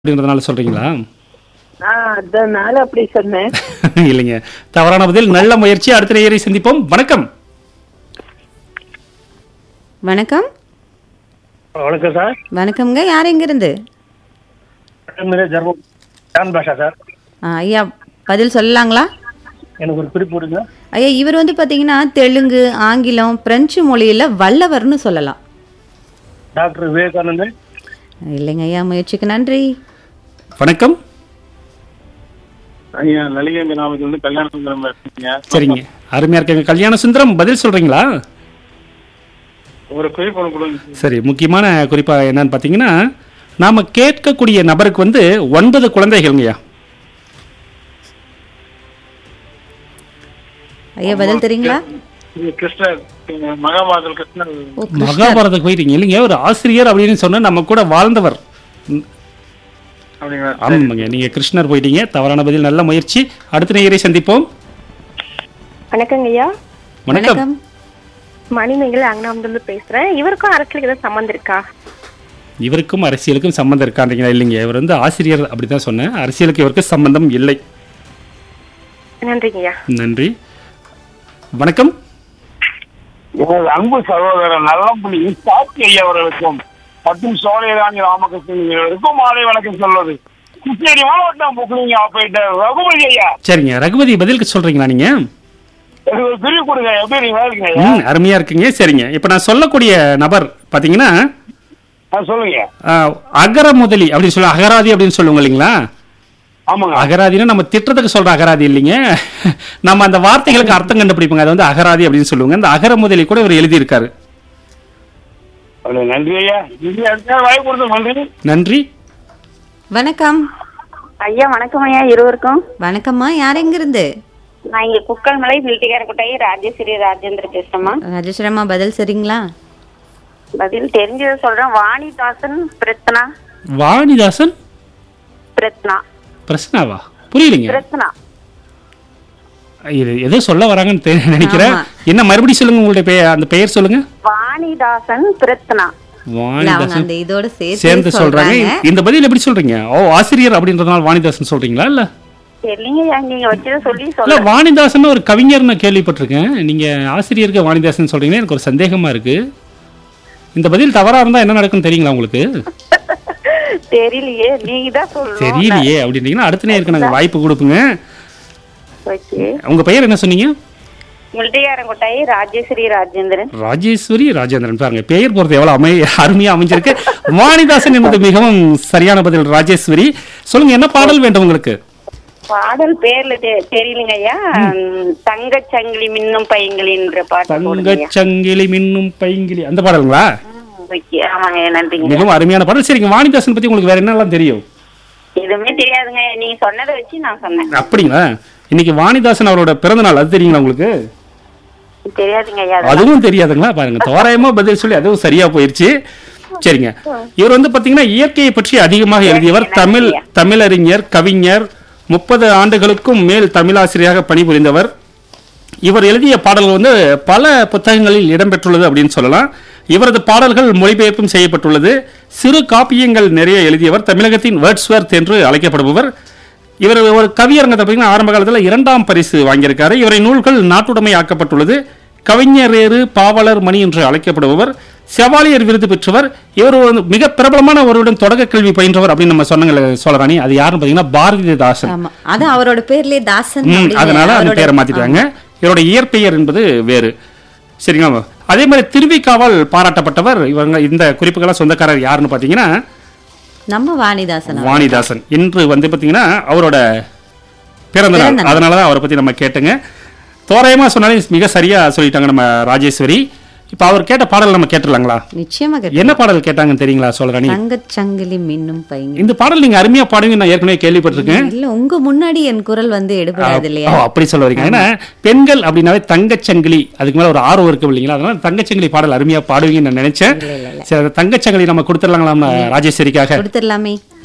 அப்படின்றதுனால சொல்றீங்களா ஆ அதனால அப்படி சொன்னேன் இல்லைங்க தவறான பதில் நல்ல முயற்சி அடுத்த நேயரை சந்திப்போம் வணக்கம் வணக்கம் வணக்கம் சார் வணக்கம்ங்க யார் எங்கிருந்து மீரே ஜர்மம் ஜான் பாஷா சார் ஆ, ஐயா பதில் சொல்லலாங்களா எனக்கு ஒரு குறிப்பு கொடுங்க ஐயா இவர் வந்து பார்த்தீங்கன்னா தெலுங்கு ஆங்கிலம் பிரெஞ்சு மொழியில் வல்லவர்னு சொல்லலாம் டாக்டர் விவேகானந்தன் இல்லைங்க ஐயா முயற்சிக்கு நன்றி வணக்கம் ஐயா லலிகை நாமத்தில் வந்து கல்யாண சுந்தரம் இருக்கீங்க சரிங்க அருமையா இருக்காங்க கல்யாண சுந்தரம் பதில் சொல்றீங்களா ஒரு குறிப்பு ஒன்று கொடுங்க சரி முக்கியமான குறிப்பா என்னன்னு பாத்தீங்கன்னா நாம கேட்கக்கூடிய நபருக்கு வந்து ஒன்பது குழந்தைகள்ங்கய்யா ஐயா பதில் தெரியுங்களா இது கிருஷ்ணர் மகாபாரதத்தில் கிருஷ்ணர் ஓ மகாபாரதத்துக்கு போயிட்டீங்க இல்லைங்க ஒரு ஆசிரியர் அப்படின்னு சொன்னா நம்ம கூட வாழ்ந்தவர் ம், அப்படிங்களா ஆமாங்க நீங்க கிருஷ்ணர் போயிட்டீங்க தவறான பதில் நல்ல முயற்சி அடுத்த நேயரை சந்திப்போம் வணக்கங்க ஐயா வணக்கம் வணக்கம் மணிமேகலை அங்கனாமிலிருந்து பேசுறேன் இவருக்கும் அரசியலுக்கு ஏதாவது சம்மந்தம் இருக்கா இவருக்கும் அரசியலுக்கும் சம்பந்தம் இருக்கான்றீங்களா இல்லைங்க இவர் வந்து ஆசிரியர் அப்படிதான் சொன்னேன் அரசியலுக்கு இவருக்கு சம்பந்தம் இல்லை நன்றிங்க ஐயா நன்றி வணக்கம் எனது அன்பு சகோதரர் நல்லம்பள்ளி சாத்தி ஐயா அவர்களுக்கும் மற்றும் சோழைராணி ராமகிருஷ்ணன் அவர்களுக்கும் மாலை வணக்கம் சொல்வது கிருஷ்ணகிரி மாவட்டம் புக்லிங்க ஆபரேட்டர் ரகுபதி ஐயா சரிங்க ரகுபதி பதிலுக்கு சொல்றீங்களா நீங்க எனக்கு ஒரு குறிப்பு கொடுங்க எப்படி இருக்கீங்க இருக்கீங்க ஐயா ம் அருமையா இருக்குங்க சரிங்க இப்ப நான் சொல்லக்கூடிய நபர் பாத்தீங்கன்னா ஆ, சொல்லுங்க ஆஹ், அகர முதலி அப்படின்னு சொல்ல அகராதி அப்படின்னு சொல்லுவாங்க இல்லைங்களா ஆமாங்க அகராதினா நம்ம திட்டத்துக்கு சொல்ற அகராதி இல்லைங்க நம்ம அந்த வார்த்தைகளுக்கு அர்த்தம் கண்டுபிடிப்போங்க அது வந்து அகராதி அப்படின்னு சொல்லுவாங்க இந்த அகர முதலி கூட இவர் எழுதியிருக்காரு அவ்வளவு நன்றி ஐயா நன்றி அதுக்காக வாய்ப்பு கொடுத்த நன்றி நன்றி வணக்கம் ஐயா வணக்கம் ஐயா இருவருக்கும் வணக்கம்மா யார் எங்கிருந்து நான் இங்க குக்கல்மலை மில்டிகாரக்குட்டை ராஜேஸ்வரி ராஜேந்திர பேசுறேம்மா ராஜேஸ்வரம்மா பதில் சரிங்களா பதில் தெரிஞ்சதை சொல்றேன் வாணிதாசன் பிரத்னா வாணிதாசன் பிரத்னா பிரச்சனாவா புரியலைங்க பிரத்னா இது ஏதோ சொல்ல வராங்கன்னு தெ- நினைக்கிறேன் ஆமா. என்ன மறுபடியும் சொல்லுங்க உங்களுடைய பெயர் அந்த பெயர் சொல்லுங்க வாணிதாசன் பிரத்னா இல்ல அவங்க வாணிதாசன் அந்த இதோட சேர்த்து சேர்ந்து சொல்றாங்க சொல்றாங்க இந்த பதில் எப்படி சொல்றீங்க ஓ ஆசிரியர் அப்படின்றதுனால வாணிதாசன் சொல்றீங்களா இல்ல தெரியலங்க ஐயா நீங்க வச்சதை சொல்லி இல்ல சொல்ல வாணிதாசன் ஒரு கவிஞர் நான் கேள்விப்பட்டிருக்கேன் நீங்க ஆசிரியருக்கு வாணிதாசன் சொல்றீங்க எனக்கு ஒரு சந்தேகமா இருக்கு இந்த பதில் தவறா இருந்தா என்ன நடக்கும்னு தெரியுங்களா உங்களுக்கு தெரியலையே நீங்க தான் சொல்லணும் தெரியலையே அப்படின்றீங்கன்னா அடுத்த நேருக்கு நாங்க வாய்ப்பு கொடுப்போங்க ஓகே உங்க பெயர் என்ன சொன்னீங்க மில்டிகாரங்குட்டை ராஜேஸ்வரி ராஜேந்திரன் ராஜேஸ்வரி ராஜேந்திரன் பாருங்க பெயர் போறது எவ்வளவு அமை அருமையா அமைஞ்சிருக்கு வாணிதாசன் என்பது மிகவும் சரியான பதில் ராஜேஸ்வரி சொல்லுங்க என்ன பாடல் வேண்டும் உங்களுக்கு பாடல் பேர்ல தெ- தெரியலங்க ஐயா தங்கச் சங்கிலி மின்னும் பையங்களின்ற பாட்டு போடுங்க ஐயா. தங்கச்சங்கிலி மின்னும் பைங்கிலி அந்த பாடலுங்களா ம், ஓகே ஆமாங்க ஐயா, நன்றிங்க மிகவும் அருமையான பாடல் சரிங்க வாணிதாசன் பத்தி உங்களுக்கு வேற என்னெல்லாம் தெரியும் எதுவுமே தெரியாதுங்க நீங்க சொன்னதை வச்சு நான் சொன்னேன் அப்படிங்களா இன்னைக்கு வாணிதாசன் அவரோட பிறந்த நாள் அது தெரியுங்களா உங்களுக்கு தெரியாதுங்க ஐயா அதெல்லாம். அதுவும் தெரியாதுங்களா பாருங்க தோராயமா பதில் சொல்லி அதுவும் சரியா போயிருச்சு சரிங்க இவர் வந்து பாத்தீங்கன்னா இயற்கையை பற்றி அதிகமாக எழுதியவர் தமிழ் தமிழறிஞர் கவிஞர் முப்பது ஆண்டுகளுக்கும் மேல் தமிழாசிரியராக பணிபுரிந்தவர் இவர் எழுதிய பாடல்கள் வந்து பல புத்தகங்களில் இடம்பெற்றுள்ளது அப்படின்னு சொல்லலாம் இவரது பாடல்கள் மொழிபெயர்ப்பும் செய்யப்பட்டுள்ளது சிறு காப்பியங்கள் நிறைய எழுதியவர் தமிழகத்தின் வேர்ட்ஸ்வர்த் என்று அழைக்கப்படுபவர் இவர் ஒரு கவியரங்கத்தை பார்த்தீங்கன்னா ஆரம்ப காலத்தில் இரண்டாம் பரிசு வாங்கியிருக்காரு இவரை நூல்கள் நாட்டுடைமை ஆக்கப்பட்டுள்ளது கவிஞரேறு பாவலர் மணி என்று அழைக்கப்படுபவர் செவாலியர் விருது பெற்றவர் இவர் ஒரு மிக பிரபலமான ஒருவருடன் தொடக்க கல்வி பயின்றவர் அப்படின்னு நம்ம சொன்னங்கள சோழராணி அது யாருன்னு பார்த்தீங்கன்னா பாரதிதாசன் ஆமா அது அவரோட பேர்லயே தாசன் ம், அப்படின்னு அதனால அந்த அவரோட- பேரை மாத்திட்டாங்க இவரோட இயற்பெயர் என்பது வேறு சரிங்களா அதே மாதிரி திருவிக்காவால் பாராட்டப்பட்டவர் இவங்க இந்த குறிப்புக்கெல்லாம் சொந்தக்காரர் யாருன்னு பாத்தீங்கன்னா நம்ம வாணிதாசன் அவர். வாணிதாசன் இன்று வந்து பாத்தீங்கன்னா அவரோட பிறந்த பிறந்த நாள் நாள். அதனால தான் அவரை பத்தி நம்ம கேட்டுங்க தோராயமா சொன்னாலே மிக சரியா சொல்லிட்டாங்க நம்ம ராஜேஸ்வரி இப்ப அவர் கேட்ட பாடல் நம்ம கேட்டுடலாங்களா நிச்சயமா கேட்போம். என்ன பாடல் கேட்டாங்கன்னு தெரியுங்களா சோழராணி தங்கச் சங்கிலி மின்னும் பையங்க இந்த பாடல் நீங்க அருமையா பாடுவீங்க நான் ஏற்கனவே கேள்விப்பட்டிருக்கேன் இல்ல உங்க முன்னாடி என் குரல் வந்து எடுபடாது இல்லையா ஓ, அப்படி சொல்ல வரீங்க ஏன்னா பெண்கள் அப்படின்னாவே தங்கச்சங்கிலி அதுக்கு மேல ஒரு ஆர்வம் இருக்கு இல்லைங்களா அதனால தங்கச்சங்கிலி பாடல் அருமையா பாடுவீங்கன்னு நான் நினைச்சேன் சரி அந்த தங்கச்சங்கிலி நம்ம கொடுத்துடலாங்களா நம்ம ராஜேஸ்வரிக்காக கொடுத்துடலாமே